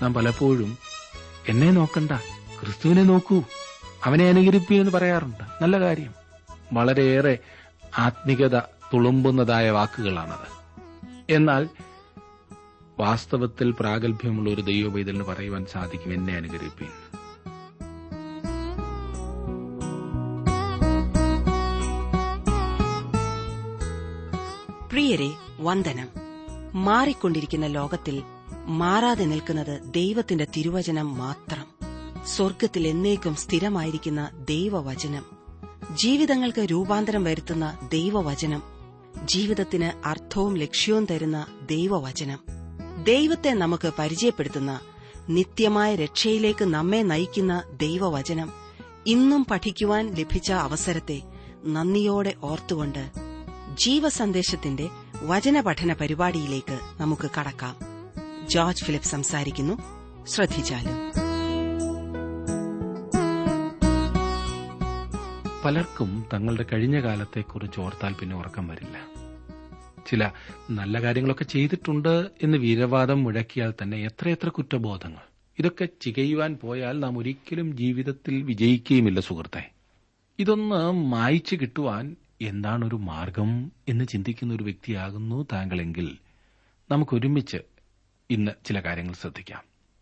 നാം പലപ്പോഴും എന്നെ നോക്കണ്ട ക്രിസ്തുവിനെ നോക്കൂ അവനെ അനുകരിപ്പൂ എന്ന് പറയാറുണ്ട് നല്ല കാര്യം വളരെയേറെ ആത്മികത തുളുമ്പുന്നതായ വാക്കുകളാണത് എന്നാൽ വാസ്തവത്തിൽ പ്രാഗൽഭ്യമുള്ള ഒരു ദൈവപൈതലിന് പറയുവാൻ സാധിക്കും എന്നെ അനുകരിപ്പീൻ പ്രിയരെ വന്ദനം മാറിക്കൊണ്ടിരിക്കുന്ന ലോകത്തിൽ മാറാതെ നിൽക്കുന്നത് ദൈവത്തിന്റെ തിരുവചനം മാത്രം സ്വർഗത്തിൽ എന്നേക്കും സ്ഥിരമായിരിക്കുന്ന ദൈവവചനം ജീവിതങ്ങൾക്ക് രൂപാന്തരം വരുത്തുന്ന ദൈവവചനം ജീവിതത്തിന് അർത്ഥവും ലക്ഷ്യവും തരുന്ന ദൈവവചനം ദൈവത്തെ നമുക്ക് പരിചയപ്പെടുത്തുന്ന നിത്യമായ രക്ഷയിലേക്ക് നമ്മെ നയിക്കുന്ന ദൈവവചനം ഇന്നും പഠിക്കുവാൻ ലഭിച്ച അവസരത്തെ നന്ദിയോടെ ഓർത്തുകൊണ്ട് ജീവസന്ദേശത്തിന്റെ വചനപഠന പരിപാടിയിലേക്ക് നമുക്ക് കടക്കാം ജോർജ് ഫിലിപ്പ് സംസാരിക്കുന്നു ശ്രദ്ധിച്ചാലും പലർക്കും തങ്ങളുടെ കഴിഞ്ഞ കാലത്തെക്കുറിച്ച് ഓർത്താൽ പിന്നെ ഉറക്കം വരില്ല ചില നല്ല കാര്യങ്ങളൊക്കെ ചെയ്തിട്ടുണ്ട് എന്ന് വീരവാദം മുഴക്കിയാൽ തന്നെ എത്രയെത്ര കുറ്റബോധങ്ങൾ ഇതൊക്കെ ചികയുവാൻ പോയാൽ നാം ഒരിക്കലും ജീവിതത്തിൽ വിജയിക്കുകയുമില്ല സുഹൃത്തെ ഇതൊന്ന് മായ്ച്ചു കിട്ടുവാൻ എന്താണൊരു മാർഗം എന്ന് ചിന്തിക്കുന്ന ഒരു വ്യക്തിയാകുന്നു താങ്കളെങ്കിൽ നമുക്കൊരുമിച്ച് ഇന്ന് ചില കാര്യങ്ങൾ ശ്രദ്ധിക്കാം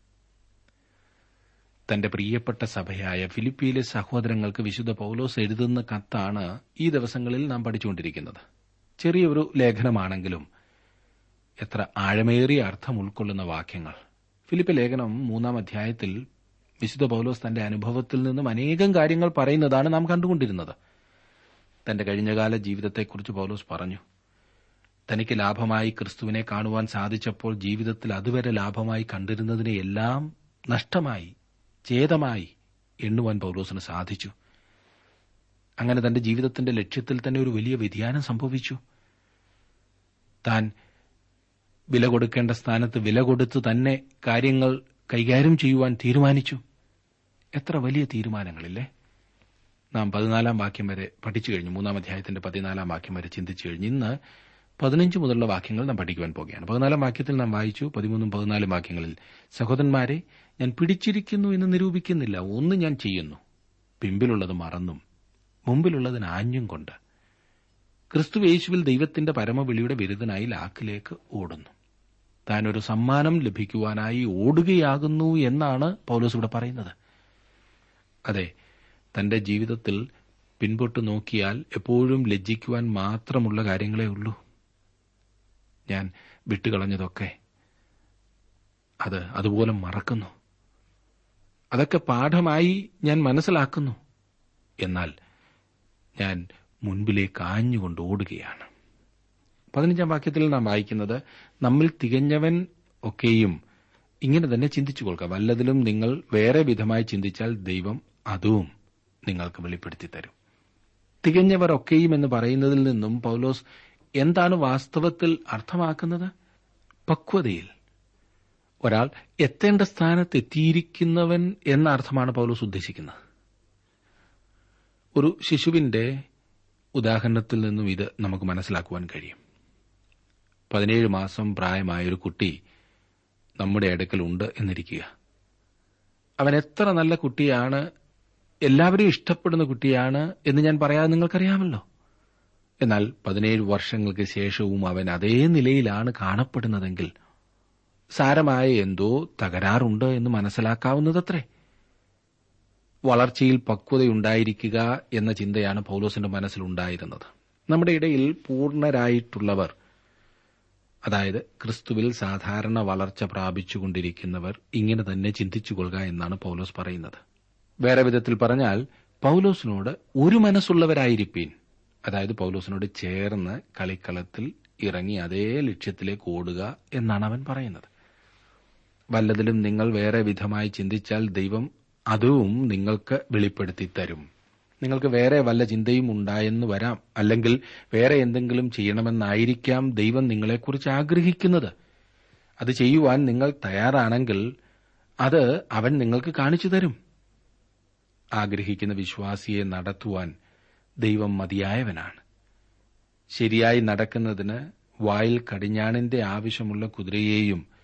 തന്റെ പ്രിയപ്പെട്ട സഭയായ ഫിലിപ്പിയിലെ സഹോദരങ്ങൾക്ക് വിശുദ്ധ പൌലോസ് എഴുതുന്ന കത്താണ് ഈ ദിവസങ്ങളിൽ നാം പഠിച്ചുകൊണ്ടിരിക്കുന്നത് ചെറിയൊരു ലേഖനമാണെങ്കിലും എത്ര ആഴമേറിയ അർത്ഥം ഉൾക്കൊള്ളുന്ന വാക്യങ്ങൾ ഫിലിപ്പ് ലേഖനം മൂന്നാം അധ്യായത്തിൽ വിശുദ്ധ പൌലോസ് തന്റെ അനുഭവത്തിൽ നിന്നും അനേകം കാര്യങ്ങൾ പറയുന്നതാണ് നാം കണ്ടുകൊണ്ടിരുന്നത് തന്റെ കഴിഞ്ഞകാല ജീവിതത്തെക്കുറിച്ച് പൌലോസ് പറഞ്ഞു തനിക്ക് ലാഭമായി ക്രിസ്തുവിനെ കാണുവാൻ സാധിച്ചപ്പോൾ ജീവിതത്തിൽ അതുവരെ ലാഭമായി കണ്ടിരുന്നതിനെയെല്ലാം നഷ്ടമായി ഛേദമായി എണ്ണുവാൻ പൌലോസിന് സാധിച്ചു അങ്ങനെ തന്റെ ജീവിതത്തിന്റെ ലക്ഷ്യത്തിൽ തന്നെ ഒരു വലിയ വ്യതിയാനം സംഭവിച്ചു താൻ വില കൊടുക്കേണ്ട സ്ഥാനത്ത് വില കൊടുത്ത് തന്നെ കാര്യങ്ങൾ കൈകാര്യം ചെയ്യുവാൻ തീരുമാനിച്ചു എത്ര വലിയ തീരുമാനങ്ങളില്ലേ നാം പതിനാലാം വാക്യം വരെ പഠിച്ചു കഴിഞ്ഞു മൂന്നാം അധ്യായത്തിന്റെ പതിനാലാം വാക്യം വരെ ചിന്തിച്ചു കഴിഞ്ഞു ഇന്ന് പതിനഞ്ച് മുതലുള്ള വാക്യങ്ങൾ നാം പഠിക്കുവാൻ പോകുകയാണ് പതിനാലാം വാക്യത്തിൽ നാം വായിച്ചു പതിമൂന്നും പതിനാലും വാക്യങ്ങളിൽ സഹോദരന്മാരെ ഞാൻ പിടിച്ചിരിക്കുന്നു എന്ന് നിരൂപിക്കുന്നില്ല ഒന്ന് ഞാൻ ചെയ്യുന്നു പിമ്പിലുള്ളത് മറന്നും മുമ്പിലുള്ളതിന് ആഞ്ഞും കൊണ്ട് ക്രിസ്തു യേശുവിൽ ദൈവത്തിന്റെ പരമവിളിയുടെ ബിരുദനായി ലാക്കിലേക്ക് ഓടുന്നു താൻ ഒരു സമ്മാനം ലഭിക്കുവാനായി ഓടുകയാകുന്നു എന്നാണ് പൗലോസ് ഇവിടെ പറയുന്നത് അതെ തന്റെ ജീവിതത്തിൽ പിൻപോട്ട് നോക്കിയാൽ എപ്പോഴും ലജ്ജിക്കുവാൻ മാത്രമുള്ള കാര്യങ്ങളേ ഉള്ളൂ ഞാൻ വിട്ടുകളഞ്ഞതൊക്കെ അത് അതുപോലെ മറക്കുന്നു അതൊക്കെ പാഠമായി ഞാൻ മനസ്സിലാക്കുന്നു എന്നാൽ ഞാൻ മുൻപിലേക്ക് ആഞ്ഞുകൊണ്ട് ഓടുകയാണ് പതിനഞ്ചാം വാക്യത്തിൽ നാം വായിക്കുന്നത് നമ്മിൽ തികഞ്ഞവൻ ഒക്കെയും ഇങ്ങനെ തന്നെ ചിന്തിച്ചു കൊള്ളുക വല്ലതിലും നിങ്ങൾ വേറെ വിധമായി ചിന്തിച്ചാൽ ദൈവം അതും നിങ്ങൾക്ക് വെളിപ്പെടുത്തി തരും തികഞ്ഞവർ ഒക്കെയും എന്ന് പറയുന്നതിൽ നിന്നും പൗലോസ് എന്താണ് വാസ്തവത്തിൽ അർത്ഥമാക്കുന്നത് പക്വതയിൽ ഒരാൾ എത്തേണ്ട സ്ഥാനത്ത് എത്തിയിരിക്കുന്നവൻ എന്ന അർത്ഥമാണ് പൗലോസ് ഉദ്ദേശിക്കുന്നത് ഒരു ശിശുവിന്റെ ഉദാഹരണത്തിൽ നിന്നും ഇത് നമുക്ക് മനസ്സിലാക്കുവാൻ കഴിയും പതിനേഴ് മാസം പ്രായമായ ഒരു കുട്ടി നമ്മുടെ അടുക്കൽ ഉണ്ട് എന്നിരിക്കുക അവൻ എത്ര നല്ല കുട്ടിയാണ് എല്ലാവരും ഇഷ്ടപ്പെടുന്ന കുട്ടിയാണ് എന്ന് ഞാൻ പറയാതെ നിങ്ങൾക്കറിയാമല്ലോ എന്നാൽ പതിനേഴ് വർഷങ്ങൾക്ക് ശേഷവും അവൻ അതേ നിലയിലാണ് കാണപ്പെടുന്നതെങ്കിൽ സാരമായ എന്തോ തകരാറുണ്ട് എന്ന് മനസ്സിലാക്കാവുന്നതത്രേ വളർച്ചയിൽ പക്വതയുണ്ടായിരിക്കുക എന്ന ചിന്തയാണ് പൌലോസിന്റെ മനസ്സിലുണ്ടായിരുന്നത് നമ്മുടെ ഇടയിൽ പൂർണ്ണരായിട്ടുള്ളവർ അതായത് ക്രിസ്തുവിൽ സാധാരണ വളർച്ച പ്രാപിച്ചുകൊണ്ടിരിക്കുന്നവർ ഇങ്ങനെ തന്നെ ചിന്തിച്ചുകൊള്ളുക എന്നാണ് പൌലോസ് പറയുന്നത് വേറെ വിധത്തിൽ പറഞ്ഞാൽ പൌലോസിനോട് ഒരു മനസ്സുള്ളവരായിരിപ്പീൻ അതായത് പൌലോസിനോട് ചേർന്ന് കളിക്കളത്തിൽ ഇറങ്ങി അതേ ലക്ഷ്യത്തിലേക്ക് ഓടുക എന്നാണ് അവൻ പറയുന്നത് വല്ലതിലും നിങ്ങൾ വേറെ വിധമായി ചിന്തിച്ചാൽ ദൈവം അതും നിങ്ങൾക്ക് വെളിപ്പെടുത്തി തരും നിങ്ങൾക്ക് വേറെ വല്ല ചിന്തയും ഉണ്ടായെന്ന് വരാം അല്ലെങ്കിൽ വേറെ എന്തെങ്കിലും ചെയ്യണമെന്നായിരിക്കാം ദൈവം നിങ്ങളെക്കുറിച്ച് ആഗ്രഹിക്കുന്നത് അത് ചെയ്യുവാൻ നിങ്ങൾ തയ്യാറാണെങ്കിൽ അത് അവൻ നിങ്ങൾക്ക് കാണിച്ചു തരും ആഗ്രഹിക്കുന്ന വിശ്വാസിയെ നടത്തുവാൻ ദൈവം മതിയായവനാണ് ശരിയായി നടക്കുന്നതിന് വായിൽ കടിഞ്ഞാണിന്റെ ആവശ്യമുള്ള കുതിരയെയും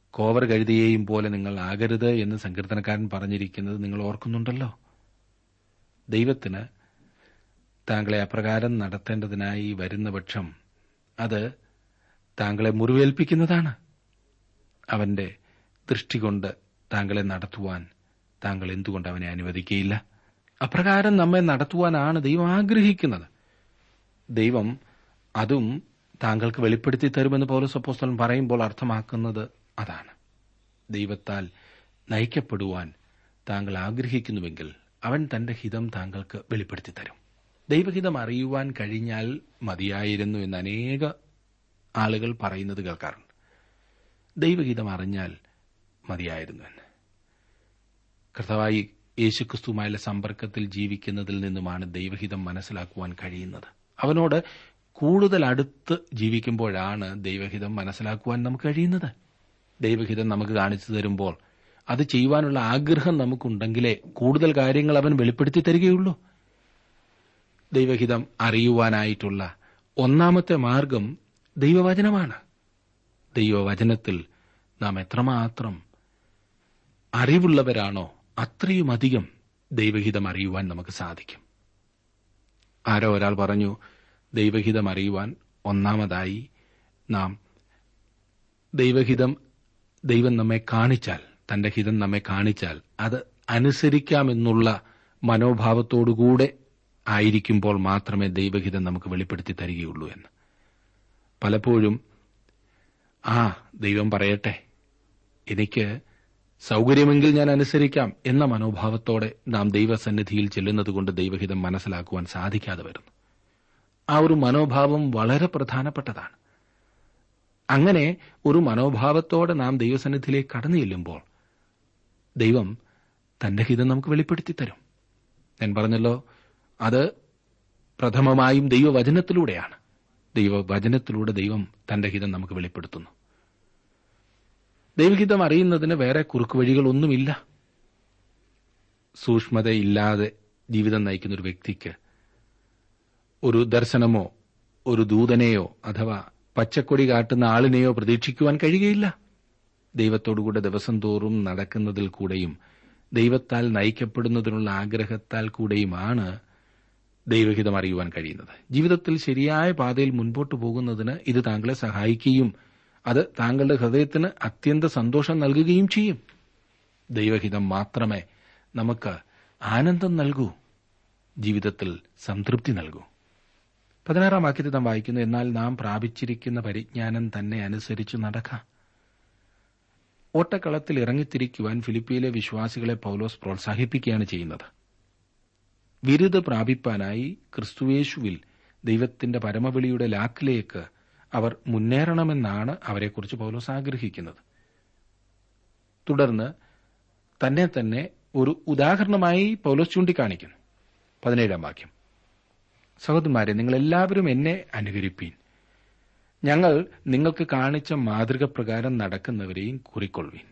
കോവർ കഴുതിയെയും പോലെ നിങ്ങൾ ആകരുത് എന്ന് സങ്കീർത്തനക്കാരൻ പറഞ്ഞിരിക്കുന്നത് നിങ്ങൾ ഓർക്കുന്നുണ്ടല്ലോ ദൈവത്തിന് താങ്കളെ അപ്രകാരം നടത്തേണ്ടതിനായി വരുന്ന പക്ഷം അത് താങ്കളെ മുറിവേൽപ്പിക്കുന്നതാണ് അവന്റെ ദൃഷ്ടി കൊണ്ട് താങ്കളെ നടത്തുവാൻ താങ്കൾ എന്തുകൊണ്ട് അവനെ അനുവദിക്കുകയില്ല അപ്രകാരം നമ്മെ നടത്തുവാനാണ് ദൈവം ആഗ്രഹിക്കുന്നത് ദൈവം അതും താങ്കൾക്ക് വെളിപ്പെടുത്തി തരുമെന്ന് പൗലോസ് അപ്പോസ്തലൻ പറയുമ്പോൾ അർത്ഥമാക്കുന്നത് അതാണ് ദൈവത്താൽ നയിക്കപ്പെടുവാൻ താങ്കൾ ആഗ്രഹിക്കുന്നുവെങ്കിൽ അവൻ തന്റെ ഹിതം താങ്കൾക്ക് വെളിപ്പെടുത്തി തരും ദൈവഹിതം അറിയുവാൻ കഴിഞ്ഞാൽ മതിയായിരുന്നു എന്ന് അനേക ആളുകൾ പറയുന്നത് കേൾക്കാറുണ്ട് ദൈവഹിതം അറിഞ്ഞാൽ മതിയായിരുന്നു എന്ന് കർത്താവായി യേശുക്രിസ്തുവുമായുള്ള സമ്പർക്കത്തിൽ ജീവിക്കുന്നതിൽ നിന്നുമാണ് ദൈവഹിതം മനസ്സിലാക്കുവാൻ കഴിയുന്നത് അവനോട് കൂടുതൽ അടുത്ത് ജീവിക്കുമ്പോഴാണ് ദൈവഹിതം മനസ്സിലാക്കുവാൻ നമുക്ക് കഴിയുന്നത് ദൈവഹിതം നമുക്ക് കാണിച്ചു തരുമ്പോൾ അത് ചെയ്യുവാനുള്ള ആഗ്രഹം നമുക്കുണ്ടെങ്കിലേ കൂടുതൽ കാര്യങ്ങൾ അവൻ വെളിപ്പെടുത്തി തരികയുള്ളൂ ദൈവഹിതം അറിയുവാനായിട്ടുള്ള ഒന്നാമത്തെ മാർഗം ദൈവവചനമാണ് ദൈവവചനത്തിൽ നാം എത്രമാത്രം അറിവുള്ളവരാണോ അത്രയുമധികം ദൈവഹിതം അറിയുവാൻ നമുക്ക് സാധിക്കും ആരോ ഒരാൾ പറഞ്ഞു ദൈവഹിതം അറിയുവാൻ ഒന്നാമതായി നാം ദൈവഹിതം ദൈവം നമ്മെ കാണിച്ചാൽ തന്റെ ഹിതം നമ്മെ കാണിച്ചാൽ അത് അനുസരിക്കാമെന്നുള്ള മനോഭാവത്തോടുകൂടെ ആയിരിക്കുമ്പോൾ മാത്രമേ ദൈവഹിതം നമുക്ക് വെളിപ്പെടുത്തി തരികയുള്ളൂ എന്ന് പലപ്പോഴും ആ ദൈവം പറയട്ടെ എനിക്ക് സൗകര്യമെങ്കിൽ ഞാൻ അനുസരിക്കാം എന്ന മനോഭാവത്തോടെ നാം ദൈവസന്നിധിയിൽ ചെല്ലുന്നതുകൊണ്ട് ദൈവഹിതം മനസ്സിലാക്കുവാൻ സാധിക്കാതെ വരുന്നു ആ ഒരു മനോഭാവം വളരെ പ്രധാനപ്പെട്ടതാണ് അങ്ങനെ ഒരു മനോഭാവത്തോടെ നാം ദൈവസന്നിധിയിലേക്ക് കടന്നു ചെല്ലുമ്പോൾ ദൈവം തന്റെ ഹിതം നമുക്ക് വെളിപ്പെടുത്തി തരും ഞാൻ പറഞ്ഞല്ലോ അത് പ്രഥമമായും ദൈവവചനത്തിലൂടെയാണ് ദൈവവചനത്തിലൂടെ ദൈവം തന്റെ ഹിതം നമുക്ക് വെളിപ്പെടുത്തുന്നു ദൈവഹിതം അറിയുന്നതിന് വേറെ കുറുക്കുവഴികളൊന്നുമില്ല സൂക്ഷ്മതയില്ലാതെ ജീവിതം നയിക്കുന്ന ഒരു വ്യക്തിക്ക് ഒരു ദർശനമോ ഒരു ദൂതനെയോ അഥവാ പച്ചക്കൊടി കാട്ടുന്ന ആളിനെയോ പ്രതീക്ഷിക്കുവാൻ കഴിയുകയില്ല ദൈവത്തോടുകൂടെ ദിവസം തോറും നടക്കുന്നതിൽ കൂടെയും ദൈവത്താൽ നയിക്കപ്പെടുന്നതിനുള്ള ആഗ്രഹത്താൽ കൂടെയുമാണ് ദൈവഹിതം അറിയുവാൻ കഴിയുന്നത് ജീവിതത്തിൽ ശരിയായ പാതയിൽ മുൻപോട്ട് പോകുന്നതിന് ഇത് താങ്കളെ സഹായിക്കുകയും അത് താങ്കളുടെ ഹൃദയത്തിന് അത്യന്ത സന്തോഷം നൽകുകയും ചെയ്യും ദൈവഹിതം മാത്രമേ നമുക്ക് ആനന്ദം നൽകൂ ജീവിതത്തിൽ സംതൃപ്തി നൽകൂ പതിനാറാം വാക്യത്തിൽ നാം വായിക്കുന്നു എന്നാൽ നാം പ്രാപിച്ചിരിക്കുന്ന പരിജ്ഞാനം തന്നെ അനുസരിച്ച് നടക്കാം ഓട്ടക്കളത്തിൽ ഇറങ്ങിത്തിരിക്കുവാൻ ഫിലിപ്പിയിലെ വിശ്വാസികളെ പൌലോസ് പ്രോത്സാഹിപ്പിക്കുകയാണ് ചെയ്യുന്നത് ബിരുദ പ്രാപിപ്പാനായി ക്രിസ്തുവേശുവിൽ ദൈവത്തിന്റെ പരമവിളിയുടെ ലാക്കിലേക്ക് അവർ മുന്നേറണമെന്നാണ് അവരെക്കുറിച്ച് പൗലോസ് ആഗ്രഹിക്കുന്നത് തുടർന്ന് തന്നെ തന്നെ ഒരു ഉദാഹരണമായി പൗലോസ് ചൂണ്ടിക്കാണിക്കുന്നു പതിനേഴാം വാക്യം സഹോദരന്മാരെ നിങ്ങൾ എല്ലാവരും എന്നെ അനുകരിപ്പീൻ ഞങ്ങൾ നിങ്ങൾക്ക് കാണിച്ച മാതൃക പ്രകാരം നടക്കുന്നവരെയും കുറിക്കൊള്ളുവീൻ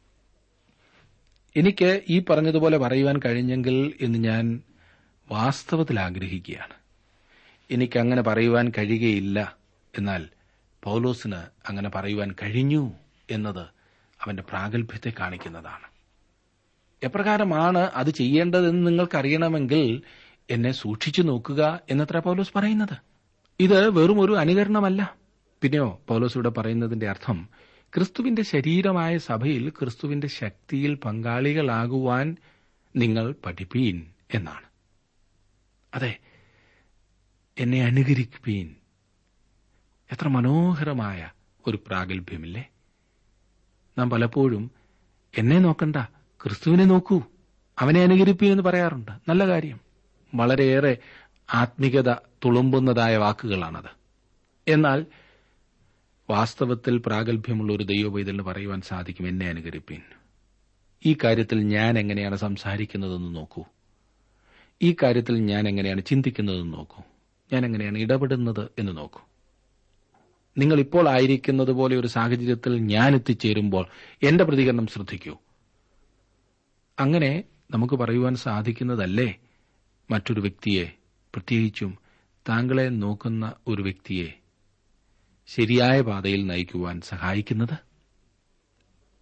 എനിക്ക് ഈ പറഞ്ഞതുപോലെ പറയുവാൻ കഴിഞ്ഞെങ്കിൽ എന്ന് ഞാൻ വാസ്തവത്തിൽ ആഗ്രഹിക്കുകയാണ് എനിക്ക് അങ്ങനെ പറയുവാൻ കഴിയുകയില്ല എന്നാൽ പൗലോസിന് അങ്ങനെ പറയുവാൻ കഴിഞ്ഞു എന്നത് അവന്റെ പ്രാഗൽഭ്യത്തെ കാണിക്കുന്നതാണ് എപ്രകാരമാണ് അത് ചെയ്യേണ്ടതെന്ന് നിങ്ങൾക്കറിയണമെങ്കിൽ എന്നെ സൂക്ഷിച്ചു നോക്കുക എന്നത്ര പൗലോസ് പറയുന്നത് ഇത് വെറും ഒരു അനുകരണമല്ല പിന്നെയോ പൗലോസ് ഇവിടെ പറയുന്നതിന്റെ അർത്ഥം ക്രിസ്തുവിന്റെ ശരീരമായ സഭയിൽ ക്രിസ്തുവിന്റെ ശക്തിയിൽ പങ്കാളികളാകുവാൻ നിങ്ങൾ പഠിപ്പീൻ എന്നാണ് അതെ എന്നെ അനുകരിപ്പീൻ എത്ര മനോഹരമായ ഒരു പ്രാഗൽഭ്യമില്ലേ നാം പലപ്പോഴും എന്നെ നോക്കണ്ട ക്രിസ്തുവിനെ നോക്കൂ അവനെ അനുകരിപ്പീ എന്ന് പറയാറുണ്ട് നല്ല കാര്യം വളരെയേറെ ആത്മികത തുളുമ്പുന്നതായ വാക്കുകളാണത് എന്നാൽ വാസ്തവത്തിൽ പ്രാഗൽഭ്യമുള്ള ഒരു ദൈവവൈതലിന് പറയുവാൻ സാധിക്കും എന്നെ അനുകരിപ്പീൻ ഈ കാര്യത്തിൽ ഞാൻ എങ്ങനെയാണ് സംസാരിക്കുന്നതെന്ന് നോക്കൂ ഈ കാര്യത്തിൽ ഞാൻ എങ്ങനെയാണ് ചിന്തിക്കുന്നതെന്ന് നോക്കൂ ഞാൻ എങ്ങനെയാണ് ഇടപെടുന്നത് എന്ന് നോക്കൂ നിങ്ങൾ ഇപ്പോൾ ആയിരിക്കുന്നത് പോലെ ഒരു സാഹചര്യത്തിൽ ഞാൻ എത്തിച്ചേരുമ്പോൾ എന്റെ പ്രതികരണം ശ്രദ്ധിക്കൂ അങ്ങനെ നമുക്ക് പറയുവാൻ സാധിക്കുന്നതല്ലേ മറ്റൊരു വ്യക്തിയെ പ്രത്യേകിച്ചും താങ്കളെ നോക്കുന്ന ഒരു വ്യക്തിയെ ശരിയായ പാതയിൽ നയിക്കുവാൻ സഹായിക്കുന്നത്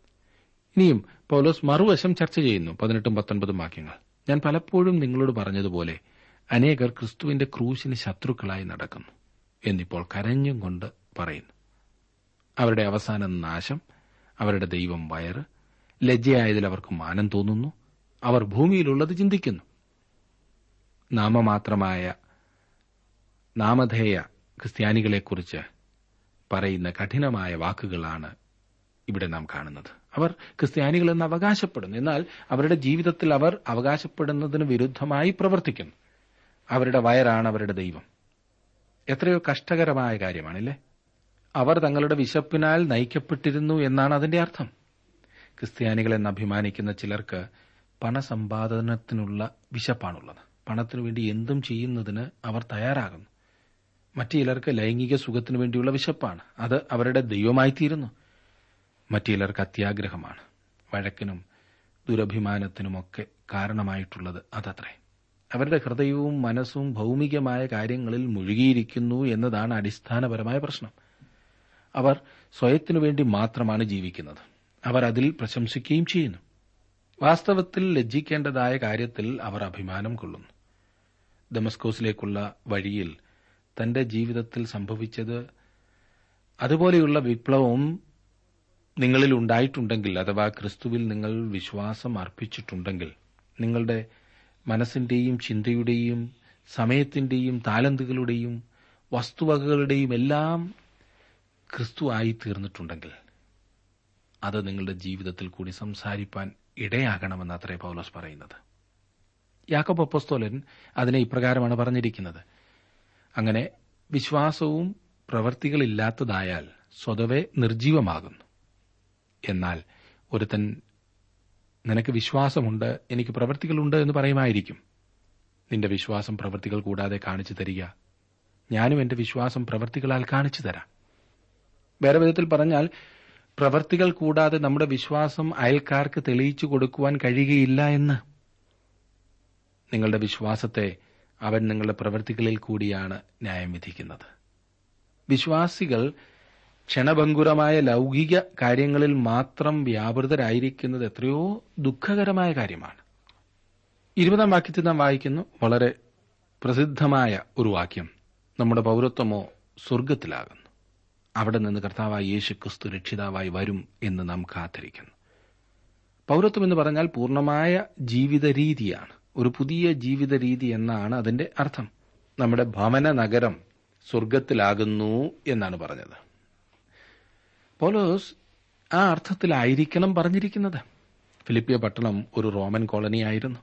ഇനിയും പൗലോസ് മറുവശം ചർച്ച ചെയ്യുന്നു പതിനെട്ടും പത്തൊൻപതും വാക്യങ്ങൾ ഞാൻ പലപ്പോഴും നിങ്ങളോട് പറഞ്ഞതുപോലെ അനേകർ ക്രിസ്തുവിന്റെ ക്രൂശിന് ശത്രുക്കളായി നടക്കുന്നു എന്നിപ്പോൾ കരഞ്ഞും കൊണ്ട് പറയുന്നു അവരുടെ അവസാന നാശം അവരുടെ ദൈവം വയറ് ലജ്ജയായതിൽ അവർക്ക് മാനം തോന്നുന്നു അവർ ഭൂമിയിലുള്ളത് ചിന്തിക്കുന്നു നാമമാത്രമായ നാമധേയ ക്രിസ്ത്യാനികളെക്കുറിച്ച് പറയുന്ന കഠിനമായ വാക്കുകളാണ് ഇവിടെ നാം കാണുന്നത് അവർ ക്രിസ്ത്യാനികളെന്ന് അവകാശപ്പെടുന്നു എന്നാൽ അവരുടെ ജീവിതത്തിൽ അവർ അവകാശപ്പെടുന്നതിന് വിരുദ്ധമായി പ്രവർത്തിക്കുന്നു അവരുടെ വയറാണ് അവരുടെ ദൈവം എത്രയോ കഷ്ടകരമായ കാര്യമാണില്ലേ അവർ തങ്ങളുടെ വിശപ്പിനാൽ നയിക്കപ്പെട്ടിരുന്നു എന്നാണ് അതിന്റെ അർത്ഥം ക്രിസ്ത്യാനികളെന്ന് അഭിമാനിക്കുന്ന ചിലർക്ക് പണസമ്പാദനത്തിനുള്ള വിശപ്പാണുള്ളത് പണത്തിനു വേണ്ടി എന്തും ചെയ്യുന്നതിന് അവർ തയ്യാറാകുന്നു മറ്റു ചിലർക്ക് ലൈംഗിക സുഖത്തിനു വേണ്ടിയുള്ള വിശപ്പാണ് അത് അവരുടെ ദൈവമായിത്തീരുന്നു മറ്റു ചിലർക്ക് അത്യാഗ്രഹമാണ് വഴക്കിനും ദുരഭിമാനത്തിനുമൊക്കെ കാരണമായിട്ടുള്ളത് അതത്രേ അവരുടെ ഹൃദയവും മനസ്സും ഭൗമികമായ കാര്യങ്ങളിൽ മുഴുകിയിരിക്കുന്നു എന്നതാണ് അടിസ്ഥാനപരമായ പ്രശ്നം അവർ സ്വയത്തിനു വേണ്ടി മാത്രമാണ് ജീവിക്കുന്നത് അവർ അതിൽ പ്രശംസിക്കുകയും ചെയ്യുന്നു വാസ്തവത്തിൽ ലജ്ജിക്കേണ്ടതായ കാര്യത്തിൽ അവർ അഭിമാനം കൊള്ളുന്നു ദമസ്കോസിലേക്കുള്ള വഴിയിൽ തന്റെ ജീവിതത്തിൽ സംഭവിച്ചത് അതുപോലെയുള്ള വിപ്ലവം നിങ്ങളിൽ ഉണ്ടായിട്ടുണ്ടെങ്കിൽ അഥവാ ക്രിസ്തുവിൽ നിങ്ങൾ വിശ്വാസം അർപ്പിച്ചിട്ടുണ്ടെങ്കിൽ നിങ്ങളുടെ മനസ്സിന്റെയും ചിന്തയുടെയും സമയത്തിന്റെയും താലന്തുകളുടെയും വസ്തുവകകളുടെയും എല്ലാം ക്രിസ്തു ആയി തീർന്നിട്ടുണ്ടെങ്കിൽ അത് നിങ്ങളുടെ ജീവിതത്തിൽ കൂടി സംസാരിപ്പാൻ ഇടയാകണമെന്ന് അത്രേ പൗലോസ് പറയുന്നത് യാക്കോബ് അപ്പോസ്തോലൻ അതിനെ ഇപ്രകാരമാണ് പറഞ്ഞിരിക്കുന്നത് അങ്ങനെ വിശ്വാസവും പ്രവർത്തികളില്ലാത്തതായാൽ സ്വതവേ നിർജീവമാകുന്നു എന്നാൽ ഒരുത്തൻ നിനക്ക് വിശ്വാസമുണ്ട് എനിക്ക് പ്രവൃത്തികളുണ്ട് എന്ന് പറയുമായിരിക്കും നിന്റെ വിശ്വാസം പ്രവൃത്തികൾ കൂടാതെ കാണിച്ചു തരിക ഞാനും എന്റെ വിശ്വാസം പ്രവൃത്തികളാൽ കാണിച്ചു തരാം വേറെ വിധത്തിൽ പറഞ്ഞാൽ പ്രവൃത്തികൾ കൂടാതെ നമ്മുടെ വിശ്വാസം അയൽക്കാർക്ക് തെളിയിച്ചു കൊടുക്കുവാൻ കഴിയുകയില്ല എന്ന് നിങ്ങളുടെ വിശ്വാസത്തെ അവൻ നിങ്ങളുടെ പ്രവൃത്തികളിൽ കൂടിയാണ് ന്യായം വിധിക്കുന്നത് വിശ്വാസികൾ ക്ഷണഭങ്കുരമായ ലൗകിക കാര്യങ്ങളിൽ മാത്രം വ്യാപൃതരായിരിക്കുന്നത് എത്രയോ ദുഃഖകരമായ കാര്യമാണ് ഇരുപതാം വാക്യത്തിൽ നാം വായിക്കുന്നു വളരെ പ്രസിദ്ധമായ ഒരു വാക്യം നമ്മുടെ പൗരത്വമോ സ്വർഗത്തിലാകുന്നു അവിടെ നിന്ന് കർത്താവായി യേശു ക്രിസ്തു രക്ഷിതാവായി വരും എന്ന് നാം കാത്തിരിക്കുന്നു പൗരത്വം എന്ന് പറഞ്ഞാൽ പൂർണ്ണമായ ജീവിത രീതിയാണ് ഒരു പുതിയ ജീവിത രീതി എന്നാണ് അതിന്റെ അർത്ഥം നമ്മുടെ ഭവന നഗരം സ്വർഗത്തിലാകുന്നു എന്നാണ് പറഞ്ഞത് പൗലോസ് ആ അർത്ഥത്തിലായിരിക്കണം പറഞ്ഞിരിക്കുന്നത് ഫിലിപ്പിയ പട്ടണം ഒരു റോമൻ കോളനി ആയിരുന്നു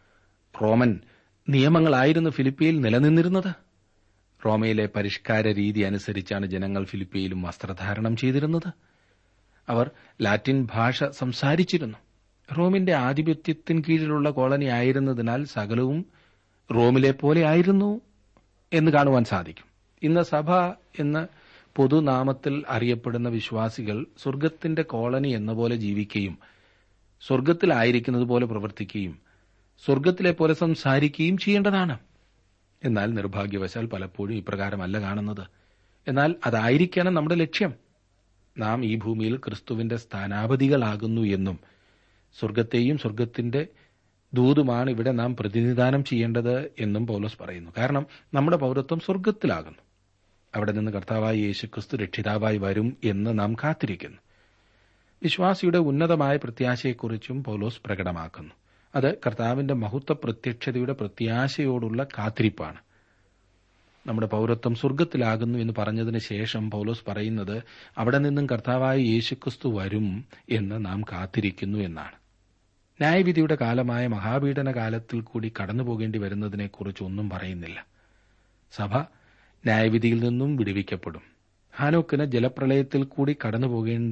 റോമൻ നിയമങ്ങളായിരുന്നു ഫിലിപ്പിയിൽ നിലനിന്നിരുന്നത് റോമയിലെ പരിഷ്കാര രീതി അനുസരിച്ചാണ് ജനങ്ങൾ ഫിലിപ്പിയിലും വസ്ത്രധാരണം ചെയ്തിരുന്നത് അവർ ലാറ്റിൻ ഭാഷ സംസാരിച്ചിരുന്നു റോമിന്റെ ആധിപത്യത്തിന് കീഴിലുള്ള കോളനി ആയിരുന്നതിനാൽ സകലവും റോമിലെ പോലെ ആയിരുന്നു എന്ന് കാണുവാൻ സാധിക്കും ഇന്ന് സഭ എന്ന് പൊതുനാമത്തിൽ അറിയപ്പെടുന്ന വിശ്വാസികൾ സ്വർഗത്തിന്റെ കോളനി എന്ന പോലെ ജീവിക്കുകയും സ്വർഗത്തിലായിരിക്കുന്നത് പോലെ പ്രവർത്തിക്കുകയും സ്വർഗത്തിലെ പോലെ സംസാരിക്കുകയും ചെയ്യേണ്ടതാണ് എന്നാൽ നിർഭാഗ്യവശാൽ പലപ്പോഴും ഇപ്രകാരമല്ല കാണുന്നത് എന്നാൽ അതായിരിക്കണം നമ്മുടെ ലക്ഷ്യം നാം ഈ ഭൂമിയിൽ ക്രിസ്തുവിന്റെ സ്ഥാനാപതികളാകുന്നു എന്നും സ്വർഗത്തെയും സ്വർഗത്തിന്റെ ദൂതുമാണ് ഇവിടെ നാം പ്രതിനിധാനം ചെയ്യേണ്ടത് എന്നും പൗലോസ് പറയുന്നു കാരണം നമ്മുടെ പൗരത്വം സ്വർഗത്തിലാകുന്നു അവിടെ നിന്ന് കർത്താവായി യേശുക്രിസ്തു രക്ഷിതാവായി വരും എന്ന് നാം കാത്തിരിക്കുന്നു വിശ്വാസിയുടെ ഉന്നതമായ പ്രത്യാശയെക്കുറിച്ചും പൗലോസ് പ്രകടമാക്കുന്നു അത് കർത്താവിന്റെ മഹത്വ പ്രത്യക്ഷതയുടെ പ്രത്യാശയോടുള്ള കാത്തിരിപ്പാണ് നമ്മുടെ പൗരത്വം സ്വർഗത്തിലാകുന്നു എന്ന് പറഞ്ഞതിന് ശേഷം പൗലോസ് പറയുന്നത് അവിടെ നിന്നും കർത്താവായ യേശുക്രിസ്തു വരും എന്ന് നാം കാത്തിരിക്കുന്നു എന്നാണ് ന്യായവിധിയുടെ കാലമായ മഹാപീഡന കാലത്തിൽ കൂടി കടന്നു പോകേണ്ടി വരുന്നതിനെക്കുറിച്ച് ഒന്നും പറയുന്നില്ല സഭ ന്യായവിധിയിൽ നിന്നും വിടുവിക്കപ്പെടും ഹാനോക്കിന് ജലപ്രളയത്തിൽ കൂടി കടന്നു പോകേണ്ട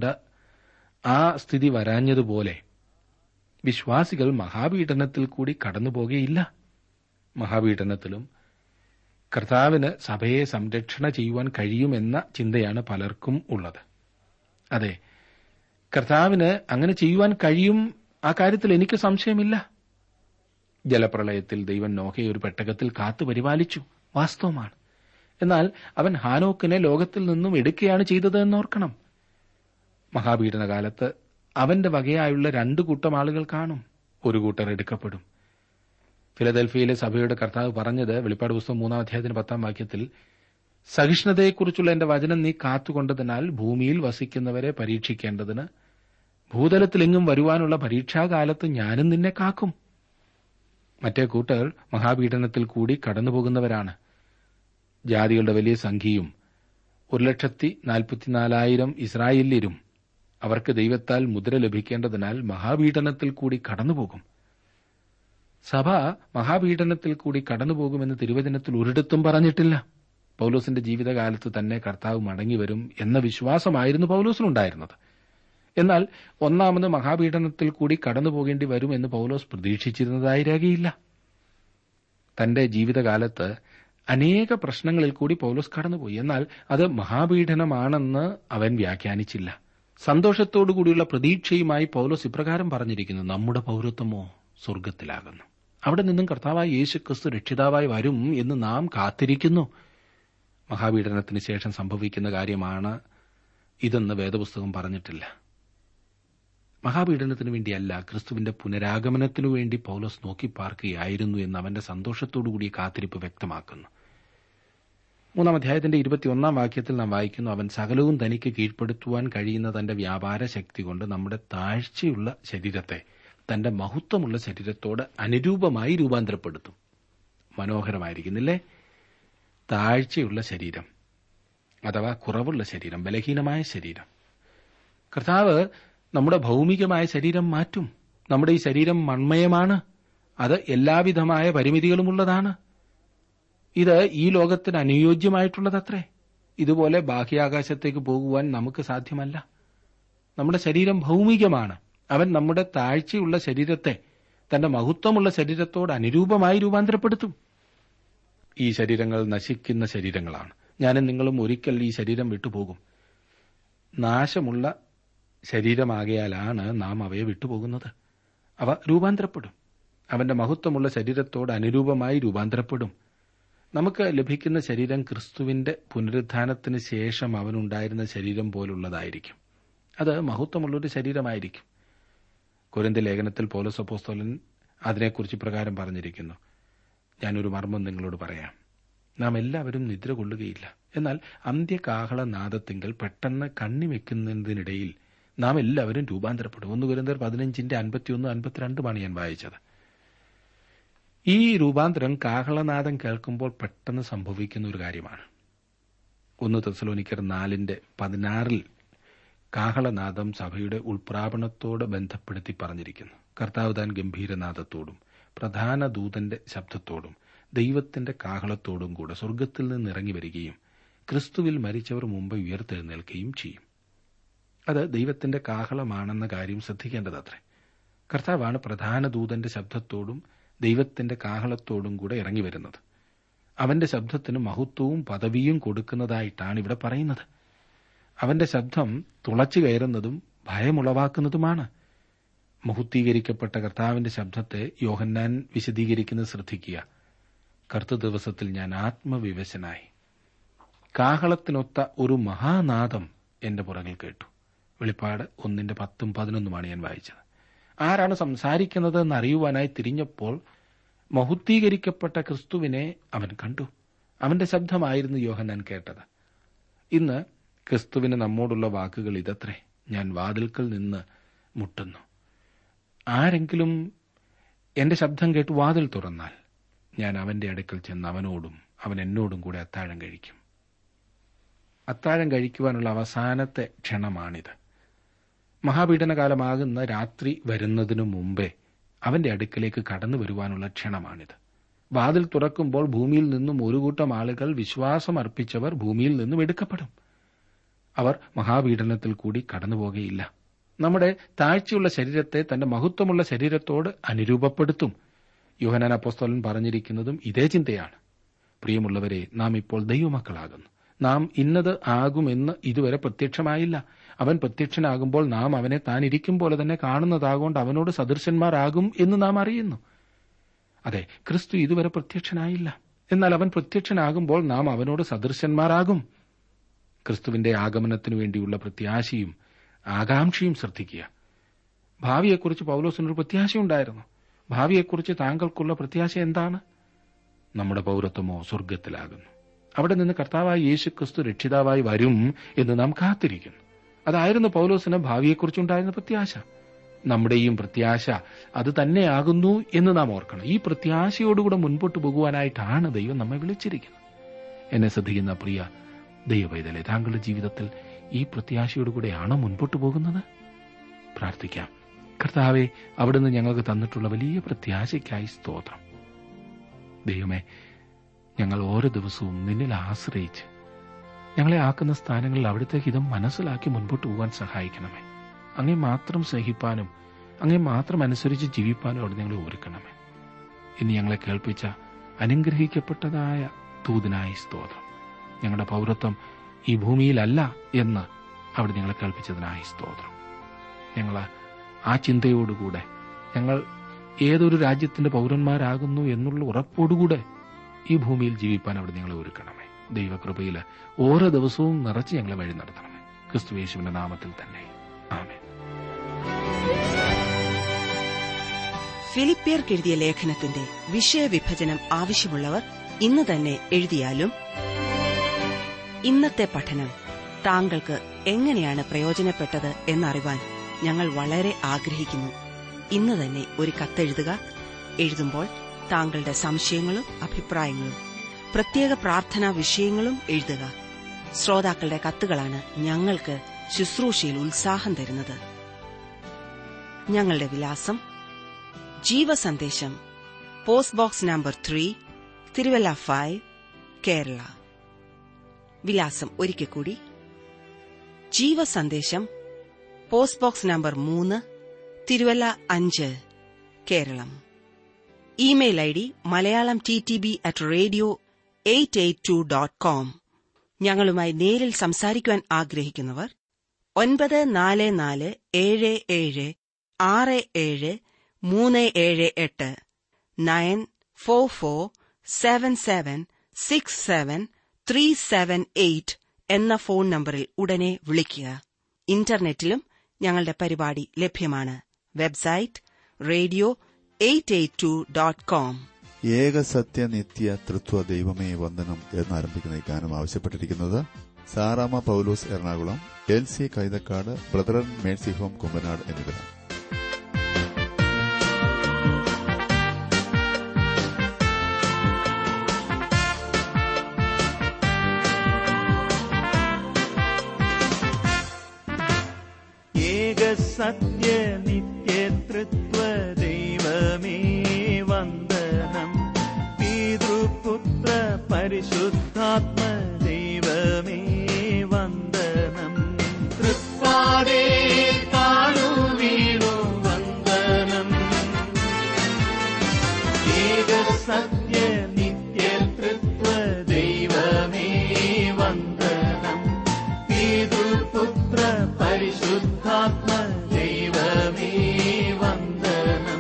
ആ സ്ഥിതി വരാഞ്ഞതുപോലെ വിശ്വാസികൾ മഹാപീഡനത്തിൽ കൂടി കടന്നു പോകുകയില്ല മഹാപീഡനത്തിലും കർത്താവിന് സഭയെ സംരക്ഷണ ചെയ്യുവാൻ കഴിയുമെന്ന ചിന്തയാണ് പലർക്കും ഉള്ളത് അതെ കർത്താവിന് അങ്ങനെ ചെയ്യുവാൻ കഴിയും ആ കാര്യത്തിൽ എനിക്ക് സംശയമില്ല ജലപ്രളയത്തിൽ ദൈവം നോഹയെ ഒരു പെട്ടകത്തിൽ കാത്തു പരിപാലിച്ചു വാസ്തവമാണ് എന്നാൽ അവൻ ഹാനോക്കിനെ ലോകത്തിൽ നിന്നും എടുക്കുകയാണ് ചെയ്തത് എന്നോർക്കണം മഹാപീഡനകാലത്ത് അവന്റെ വകയായുള്ള രണ്ടു കൂട്ടം ആളുകൾ കാണും ഒരു കൂട്ടർ എടുക്കപ്പെടും ഫിലദൽഫിയയിലെ സഭയുടെ കർത്താവ് പറഞ്ഞത് വെളിപ്പാട് പുസ്തകം മൂന്നാം അധ്യായത്തിന് പത്താം വാക്യത്തിൽ സഹിഷ്ണുതയെക്കുറിച്ചുള്ള എന്റെ വചനം നീ കാത്തുകൊണ്ടതിനാൽ ഭൂമിയിൽ വസിക്കുന്നവരെ പരീക്ഷിക്കേണ്ടതിന് ഭൂതലത്തിലെങ്ങും വരുവാനുള്ള പരീക്ഷാകാലത്ത് ഞാനും നിന്നെ കാക്കും മറ്റേ കൂട്ടർ മഹാപീഡനത്തിൽ കൂടി കടന്നുപോകുന്നവരാണ് ജാതികളുടെ വലിയ സംഖ്യയും ഒരു ലക്ഷത്തി നാൽപ്പത്തിനാലായിരം ഇസ്രായേല്യരും അവർക്ക് ദൈവത്താൽ മുദ്ര ലഭിക്കേണ്ടതിനാൽ മഹാപീഡനത്തിൽ കൂടി കടന്നുപോകും സഭ മഹാപീഡനത്തിൽ കൂടി കടന്നുപോകുമെന്ന് തിരുവചനത്തിൽ ഒരിടത്തും പറഞ്ഞിട്ടില്ല പൌലോസിന്റെ ജീവിതകാലത്ത് തന്നെ കർത്താവ് മടങ്ങിവരും എന്ന വിശ്വാസമായിരുന്നു പൌലോസിനുണ്ടായിരുന്നത് എന്നാൽ ഒന്നാമത് മഹാപീഡനത്തിൽ കൂടി കടന്നുപോകേണ്ടി വരും എന്ന് പൌലോസ് പ്രതീക്ഷിച്ചിരുന്നതായി രേഖയില്ല തന്റെ ജീവിതകാലത്ത് അനേക പ്രശ്നങ്ങളിൽ കൂടി പൌലോസ് കടന്നുപോയി എന്നാൽ അത് മഹാപീഡനമാണെന്ന് അവൻ വ്യാഖ്യാനിച്ചില്ല സന്തോഷത്തോടുകൂടിയുള്ള പ്രതീക്ഷയുമായി പൌലോസ് ഇപ്രകാരം പറഞ്ഞിരിക്കുന്നു നമ്മുടെ പൌരത്വമോ സ്വർഗത്തിലാകുന്നു അവിടെ നിന്നും കർത്താവായ യേശു ക്രിസ്തു രക്ഷിതാവായി വരും എന്ന് നാം കാത്തിരിക്കുന്നു മഹാപീഡനത്തിന് ശേഷം സംഭവിക്കുന്ന കാര്യമാണ് ഇതെന്ന് വേദപുസ്തകം പറഞ്ഞിട്ടില്ല മഹാപീഡനത്തിനു വേണ്ടിയല്ല ക്രിസ്തുവിന്റെ പുനരാഗമനത്തിനു വേണ്ടി പൌലോസ് നോക്കി പാർക്കുകയായിരുന്നു എന്ന് അവന്റെ സന്തോഷത്തോടുകൂടി കാത്തിരിപ്പ് വ്യക്തമാക്കുന്നു മൂന്നാം അധ്യായത്തിന്റെ ഇരുപത്തിയൊന്നാം വാക്യത്തിൽ നാം വായിക്കുന്നു അവൻ സകലവും തനിക്ക് കീഴ്പ്പെടുത്തുവാൻ കഴിയുന്ന തന്റെ വ്യാപാര ശക്തി കൊണ്ട് നമ്മുടെ താഴ്ചയുള്ള ശരീരത്തെ തന്റെ മഹത്വമുള്ള ശരീരത്തോട് അനുരൂപമായി രൂപാന്തരപ്പെടുത്തും മനോഹരമായിരിക്കുന്നില്ലേ താഴ്ചയുള്ള ശരീരം അഥവാ കുറവുള്ള ശരീരം ബലഹീനമായ ശരീരം കർത്താവ് നമ്മുടെ ഭൗമികമായ ശരീരം മാറ്റും നമ്മുടെ ഈ ശരീരം മൺമയമാണ് അത് എല്ലാവിധമായ പരിമിതികളുമുള്ളതാണ് ഇത് ഈ ലോകത്തിന് അനുയോജ്യമായിട്ടുള്ളതത്രേ ഇതുപോലെ ബാഹ്യാകാശത്തേക്ക് പോകുവാൻ നമുക്ക് സാധ്യമല്ല നമ്മുടെ ശരീരം ഭൗമികമാണ് അവൻ നമ്മുടെ താഴ്ചയുള്ള ശരീരത്തെ തന്റെ മഹത്വമുള്ള ശരീരത്തോട് അനുരൂപമായി രൂപാന്തരപ്പെടുത്തും ഈ ശരീരങ്ങൾ നശിക്കുന്ന ശരീരങ്ങളാണ് ഞാനും നിങ്ങളും ഒരിക്കൽ ഈ ശരീരം വിട്ടുപോകും നാശമുള്ള ശരീരമാകയാലാണ് നാം അവയെ വിട്ടുപോകുന്നത് അവ രൂപാന്തരപ്പെടും അവന്റെ മഹത്വമുള്ള ശരീരത്തോട് അനുരൂപമായി രൂപാന്തരപ്പെടും നമുക്ക് ലഭിക്കുന്ന ശരീരം ക്രിസ്തുവിന്റെ പുനരുത്ഥാനത്തിന് ശേഷം അവനുണ്ടായിരുന്ന ശരീരം പോലുള്ളതായിരിക്കും അത് മഹത്വമുള്ളൊരു ശരീരമായിരിക്കും കുരന്ത ലേഖനത്തിൽ പോലസപ്പോസ്തോലൻ അതിനെക്കുറിച്ച് പ്രകാരം പറഞ്ഞിരിക്കുന്നു ഞാനൊരു മർമ്മം നിങ്ങളോട് പറയാം നാം എല്ലാവരും നിദ്ര കൊള്ളുകയില്ല എന്നാൽ അന്ത്യകാഹള നാദത്തിങ്കൽ പെട്ടെന്ന് കണ്ണിവെക്കുന്നതിനിടയിൽ നാം എല്ലാവരും രൂപാന്തരപ്പെടും ഒന്ന് കുരന്തർ പതിനഞ്ചിന്റെ അൻപത്തിയൊന്ന് അൻപത്തിരണ്ടുമാണ് ഞാൻ വായിച്ചത് ഈ രൂപാന്തരം കാഹളനാദം കേൾക്കുമ്പോൾ പെട്ടെന്ന് സംഭവിക്കുന്ന ഒരു കാര്യമാണ് ഒന്ന് തെസലോനിക്കർ നാലിന്റെ പതിനാറിൽ കാഹളനാദം സഭയുടെ ഉൾപ്രാപണത്തോട് ബന്ധപ്പെടുത്തി പറഞ്ഞിരിക്കുന്നു കർത്താവ് താൻ ഗംഭീരനാദത്തോടും പ്രധാന ദൂതന്റെ ശബ്ദത്തോടും ദൈവത്തിന്റെ കാഹളത്തോടും കൂടെ സ്വർഗത്തിൽ നിന്ന് ഇറങ്ങി വരികയും ക്രിസ്തുവിൽ മരിച്ചവർ മുമ്പ് ഉയർത്തെഴുന്നേൽക്കുകയും ചെയ്യും അത് ദൈവത്തിന്റെ കാഹളമാണെന്ന കാര്യം ശ്രദ്ധിക്കേണ്ടതത്രേ കർത്താവാണ് പ്രധാന ദൂതന്റെ ശബ്ദത്തോടും ദൈവത്തിന്റെ കാഹളത്തോടും കൂടെ ഇറങ്ങി വരുന്നത് അവന്റെ ശബ്ദത്തിന് മഹത്വവും പദവിയും കൊടുക്കുന്നതായിട്ടാണ് ഇവിടെ പറയുന്നത് അവന്റെ ശബ്ദം തുളച്ചു കയറുന്നതും ഭയമുളവാക്കുന്നതുമാണ് മഹുദ്ധീകരിക്കപ്പെട്ട കർത്താവിന്റെ ശബ്ദത്തെ യോഹന്നാൻ വിശദീകരിക്കുന്നത് ശ്രദ്ധിക്കുക കറുത്ത ദിവസത്തിൽ ഞാൻ ആത്മവിവശനായി കാഹളത്തിനൊത്ത ഒരു മഹാനാദം എന്റെ പുറകിൽ കേട്ടു വെളിപ്പാട് ഒന്നിന്റെ പത്തും പതിനൊന്നുമാണ് ഞാൻ വായിച്ചത് ആരാണ് സംസാരിക്കുന്നത് എന്ന് അറിയുവാനായി തിരിഞ്ഞപ്പോൾ മഹുദ്ധീകരിക്കപ്പെട്ട ക്രിസ്തുവിനെ അവൻ കണ്ടു അവന്റെ ശബ്ദമായിരുന്നു യോഹന്നാൻ കേട്ടത് ഇന്ന് ക്രിസ്തുവിന് നമ്മോടുള്ള വാക്കുകൾ ഇതത്രേ ഞാൻ വാതിൽക്കൽ നിന്ന് മുട്ടുന്നു ആരെങ്കിലും എന്റെ ശബ്ദം കേട്ട് വാതിൽ തുറന്നാൽ ഞാൻ അവന്റെ അടുക്കൽ ചെന്ന് അവനോടും അവൻ എന്നോടും കൂടെ അത്താഴം കഴിക്കും അത്താഴം കഴിക്കുവാനുള്ള അവസാനത്തെ ക്ഷണമാണിത് മഹാപീഡനകാലമാകുന്ന രാത്രി വരുന്നതിനു മുമ്പേ അവന്റെ അടുക്കലേക്ക് കടന്നു വരുവാനുള്ള ക്ഷണമാണിത് വാതിൽ തുറക്കുമ്പോൾ ഭൂമിയിൽ നിന്നും ഒരു കൂട്ടം ആളുകൾ വിശ്വാസം അർപ്പിച്ചവർ ഭൂമിയിൽ നിന്നും എടുക്കപ്പെടും അവർ മഹാപീഡനത്തിൽ കൂടി കടന്നുപോകുകയില്ല നമ്മുടെ താഴ്ചയുള്ള ശരീരത്തെ തന്റെ മഹത്വമുള്ള ശരീരത്തോട് അനുരൂപപ്പെടുത്തും യോഹനാൻ അപ്പോസ്തോലൻ പറഞ്ഞിരിക്കുന്നതും ഇതേ ചിന്തയാണ് പ്രിയമുള്ളവരെ നാം ഇപ്പോൾ ദൈവമക്കളാകുന്നു നാം ഇന്നത് ആകുമെന്ന് ഇതുവരെ പ്രത്യക്ഷമായില്ല അവൻ പ്രത്യക്ഷനാകുമ്പോൾ നാം അവനെ താൻ ഇരിക്കും പോലെ തന്നെ കാണുന്നതാകൊണ്ട് അവനോട് സദൃശന്മാരാകും എന്ന് നാം അറിയുന്നു അതെ ക്രിസ്തു ഇതുവരെ പ്രത്യക്ഷനായില്ല എന്നാൽ അവൻ പ്രത്യക്ഷനാകുമ്പോൾ നാം അവനോട് സദൃശന്മാരാകും ക്രിസ്തുവിന്റെ ആഗമനത്തിനു വേണ്ടിയുള്ള പ്രത്യാശയും ആകാംക്ഷയും ശ്രദ്ധിക്കുക ഭാവിയെക്കുറിച്ച് പൗലോസിനൊരു പ്രത്യാശയുണ്ടായിരുന്നു ഭാവിയെക്കുറിച്ച് താങ്കൾക്കുള്ള പ്രത്യാശ എന്താണ് നമ്മുടെ പൗരത്വമോ സ്വർഗത്തിലാകുന്നു അവിടെ നിന്ന് കർത്താവായ യേശു ക്രിസ്തു രക്ഷിതാവായി വരും എന്ന് നാം കാത്തിരിക്കുന്നു അതായിരുന്നു പൗലോസിന് ഭാവിയെക്കുറിച്ചുണ്ടായിരുന്ന പ്രത്യാശ നമ്മുടെയും പ്രത്യാശ അത് തന്നെയാകുന്നു എന്ന് നാം ഓർക്കണം ഈ പ്രത്യാശയോടുകൂടെ മുൻപോട്ട് പോകുവാനായിട്ടാണ് ദൈവം നമ്മെ വിളിച്ചിരിക്കുന്നത് എന്നെ ശ്രദ്ധിക്കുന്ന പ്രിയ ദൈവവൈതലെ താങ്കളുടെ ജീവിതത്തിൽ ഈ പ്രത്യാശയോടുകൂടെയാണോ മുൻപോട്ട് പോകുന്നത് പ്രാർത്ഥിക്കാം കർത്താവെ അവിടുന്ന് ഞങ്ങൾക്ക് തന്നിട്ടുള്ള വലിയ പ്രത്യാശയ്ക്കായി സ്തോത്രം ദൈവമേ ഞങ്ങൾ ഓരോ ദിവസവും നിന്നിൽ ആശ്രയിച്ച് ഞങ്ങളെ ആക്കുന്ന സ്ഥാനങ്ങളിൽ അവിടുത്തെ ഹിതം മനസ്സിലാക്കി മുൻപോട്ട് പോകാൻ സഹായിക്കണമേ അങ്ങേ മാത്രം സഹിപ്പാനും അങ്ങേ മാത്രം അനുസരിച്ച് ജീവിപ്പാനും അവിടെ ഞങ്ങളെ ഒരുക്കണമേ ഇനി ഞങ്ങളെ കേൾപ്പിച്ച അനുഗ്രഹിക്കപ്പെട്ടതായ തൂതിനായി സ്തോത്രം ഞങ്ങളുടെ പൗരത്വം ഈ ഭൂമിയിലല്ല എന്ന് അവിടെ ഞങ്ങളെ കേൾപ്പിച്ചതിനായി സ്തോത്രം ഞങ്ങൾ ആ ചിന്തയോടുകൂടെ ഞങ്ങൾ ഏതൊരു രാജ്യത്തിന്റെ പൗരന്മാരാകുന്നു എന്നുള്ള ഉറപ്പോടുകൂടെ ഈ ഭൂമിയിൽ ജീവിപ്പാൻ അവിടെ ഞങ്ങളെ ഒരുക്കണമേ ദൈവകൃപയിൽ ഓരോ ദിവസവും നിറച്ച് ഞങ്ങളെ വഴി നടത്തണമേ ക്രിസ്തുവേശുവിന്റെ നാമത്തിൽ തന്നെ ആമേ ഫിലിപ്പിയർക്കെഴുതിയ ലേഖനത്തിന്റെ വിഷയവിഭജനം ആവശ്യമുള്ളവർ ഇന്ന് തന്നെ എഴുതിയാലും ഇന്നത്തെ പഠനം താങ്കൾക്ക് എങ്ങനെയാണ് പ്രയോജനപ്പെട്ടത് എന്നറിവാൻ ഞങ്ങൾ വളരെ ആഗ്രഹിക്കുന്നു ഇന്ന് തന്നെ ഒരു കത്തെഴുതുക എഴുതുമ്പോൾ താങ്കളുടെ സംശയങ്ങളും അഭിപ്രായങ്ങളും പ്രത്യേക പ്രാർത്ഥനാ വിഷയങ്ങളും എഴുതുക ശ്രോതാക്കളുടെ കത്തുകളാണ് ഞങ്ങൾക്ക് ശുശ്രൂഷയിൽ ഉത്സാഹം തരുന്നത് ഞങ്ങളുടെ വിലാസം ജീവസന്ദേശം post box number three Thiruvalla five Kerala വിലാസം ഒരിക്കൽ കൂടി ജീവസന്ദേശം പോസ്റ്റ് ബോക്സ് നമ്പർ മൂന്ന് തിരുവല്ല അഞ്ച് Keralam email I D Malayalam T T B at radio eight eight two dot com ഞങ്ങളുമായി നേരിൽ സംസാരിക്കുവാൻ ആഗ്രഹിക്കുന്നവർ ഒൻപത് നാല് നാല് ഏഴ് ഏഴ് ആറ് ഏഴ് മൂന്ന് ഏഴ് എട്ട് nine four four seven seven six seven three seven eight എന്ന ഫോൺ നമ്പറിൽ ഉടനെ വിളിക്കുക ഇന്റർനെറ്റിലും ഞങ്ങളുടെ പരിപാടി ലഭ്യമാണ് website radio eight eight two dot com ഏക സത്യ നിത്യ തൃത്വ ദൈവമേ വന്ദനം എന്നാരംഭിക്കുന്ന ഈ ഗാനം ആവശ്യപ്പെട്ടിരിക്കുന്നത് Saramma Paulose Ernakulam L C Kaithakkad brethren mercy home Kumbanad എന്നിവരാണ് ഏക സത്യ നിത്യതൃത്വ ദൈവമേ വന്ദനം പിതൃപുത്ര പരിശുദ്ധാത്മ ദൈവമേ വന്ദനം തൃപ്പാതേ താഴു വീണു വന്ദനം ഏക സത്യ നിത്യതൃത്വ ദൈവമേ വന്ദനം പിതൃപുത്ര പരിശുദ്ധാത്മ ദൈവമേ വന്ദനം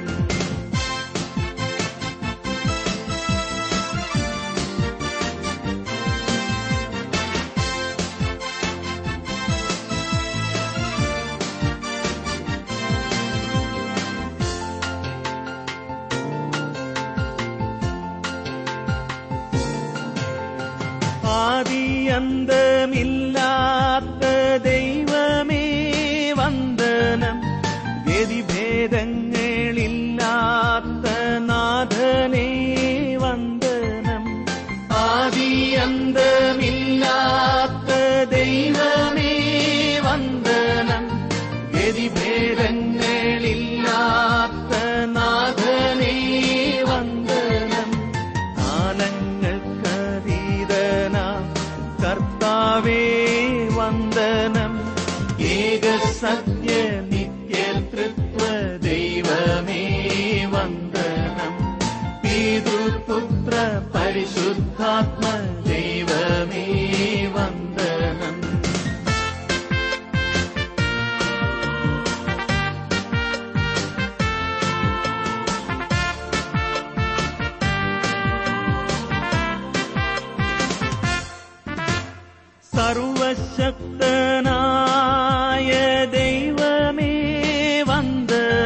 ആദിയന്തമില്ലാത്ത ദൈവമേ വന്ദനം ഗതിഭേദങ്ങളില്ലാത്ത നാഥനേ വന്ദനം ആദിയന്തമില്ലാത്ത ദൈവമേ വന്ദനം ഗതിഭേദങ്ങളില്ലാത്ത നാഥനേ വന്ദനം കാലങ്ങൾക്കതീതന കർത്താവേ വന്ദനം ഏക സത്യ നിത്യതൃത്വ ദൈവമേ വന്ദനം പിതൃപുത്ര പരിശുദ്ധാത്മ ദൈവമേ വന്ദനം സർവശക്തനായ ദൈവമേ വന്ദനം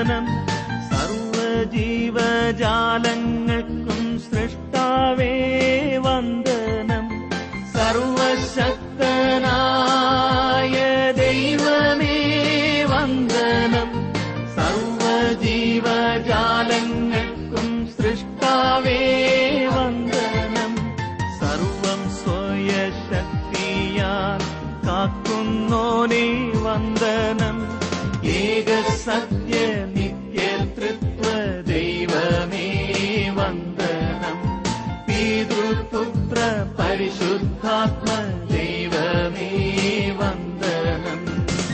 വന്നോനേ വന്ദനം ഏക സത്യ നിത്യതൃത്വ ദൈവമേ വന്ദനം പിതൃപുത്ര പരിശുദ്ധാത്മ ദൈവമേ വന്ദനം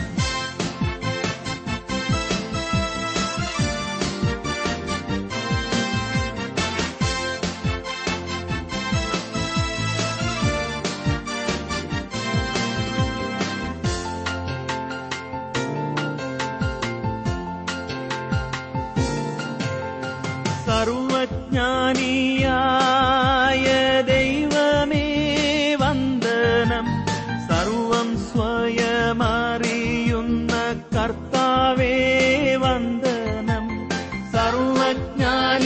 സർവജ്ഞാനിയായ ദൈവമേ വന്ദനം സർവം സ്വയമറിയുന്ന കർത്താവേ വന്ദനം സർവജ്ഞാനിയായ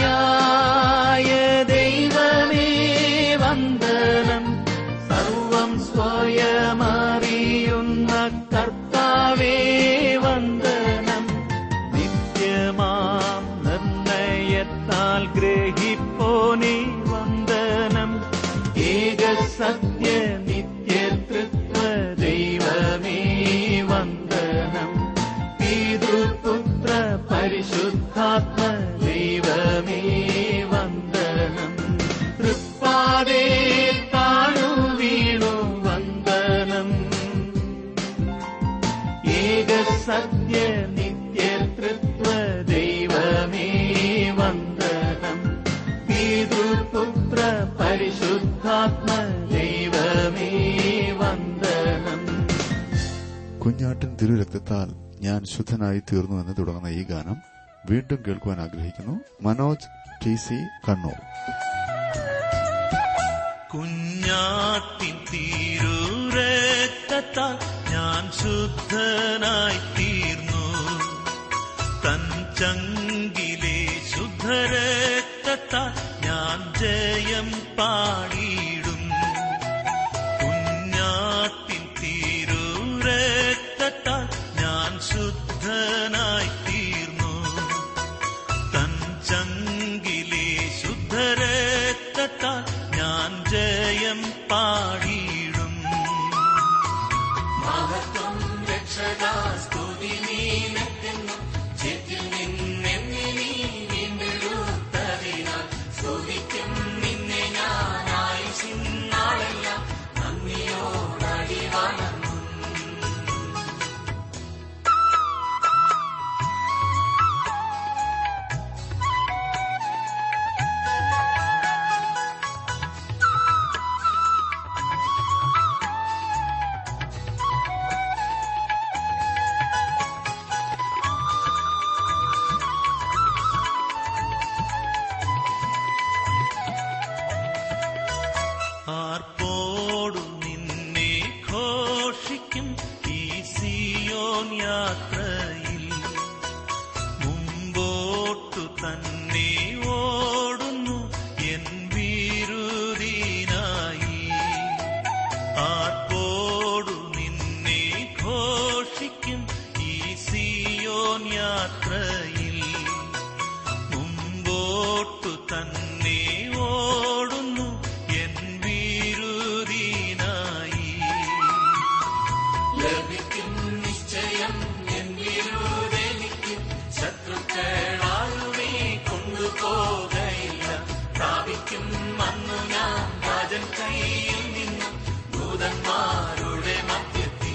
ദൈവമേ വന്ദനം സർവം സ്വയമറിയുന്ന കർത്താവേ വന്ദനം നിത്യമാം നിർണയത്താൽ ഗ്രഹിപ്പോനെ വന്ദനം ഏക സത്യ നിത്യതൃത്വ ദൈവമേ വന്ദനം പിതൃപുത്ര പരിശുദ്ധാത്മ ദൈവമേ വന്ദനം തൃപ്പാതേ താണു വീണു വന്ദനം ഏക സത്യ നിത്യതൃത്വ ദൈവമേ വന്ദനം പിതൃപുത്ര പരിശുദ്ധാത്മ ദൈവമേ വന്ദനം കുഞ്ഞാട്ടിൻ തിരുരക്തത്താൽ ഞാൻ ശുദ്ധനായി തീർന്നു എന്ന് തുടങ്ങുന്ന ഈ ഗാനം വീണ്ടും കേൾക്കുവാൻ ആഗ്രഹിക്കുന്നു മനോജ് ടി സി കണ്ണൂർ കുഞ്ഞാട്ടിൻ തീരൂരത്താൽ ഞാൻ ശുദ്ധനായി തീർന്നു തൻ ചങ്കിലെ ശുദ്ധരക്തത്താൽ ഞാൻ ജയം പാടിയിടും കുഞ്ഞാട്ടിൻ തീരൂരത്താൽ ഞാൻ ശുദ്ധനായി തീർന്നു തൻ ചങ്കിലെ ശുദ്ധരക്തത്താൽ ഞാൻ ജയം പാടിയിടും മഹത്വം രക്ഷകാ സ്തുതി നീനെത്തുന്നു ചേറ്റിൽ നിന്നെന്നെ നീ വീണ്ടെടുത്തതിനാൽ സ്തുതിക്കും നിന്നെ ഞാനായി സിന്നാളെല്ലാം നന്ദിയോടടി വളർന്നു ആർപ്പോടു നിന്നെ ഘോഷിക്കും ഈ സിയോൻ യാത്രയിൽ മുമ്പോട്ടു തന്നെ ഓടുന്നു എൻ വീരുദീനായി ആർപ്പോടു നിന്നെ ഘോഷിക്കും ഈ സിയോൻ യാത്രയിൽ മുമ്പോട്ടു തന്നെ ഓടുന്നു എൻ വീരുദീനായി ലഭിക്കും നിശ്ചയം എൻ വിരുദനിക്ക് ശത്രുക്കളാളുമേ കൊണ്ടുപോകയില്ല പ്രാപിക്കും അന്നു ഞാൻ രാജൻ കയ്യിൽ നിന്നും ദൂതന്മാരുടെ മധ്യത്തിൽ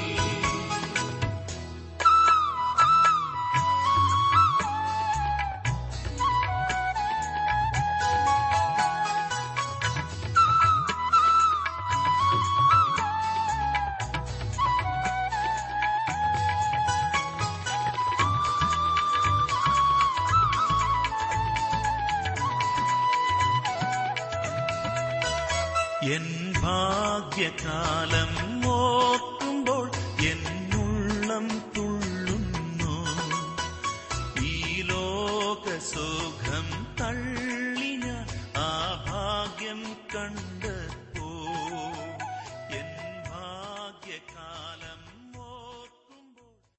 എൻ ഭാഗ്യകാലം ഓർക്കുമ്പോൾ എന്നുള്ളം തുള്ളുന്നു ഈ ലോകസുഖം തള്ളിന ആ ഭാഗ്യം കണ്ടു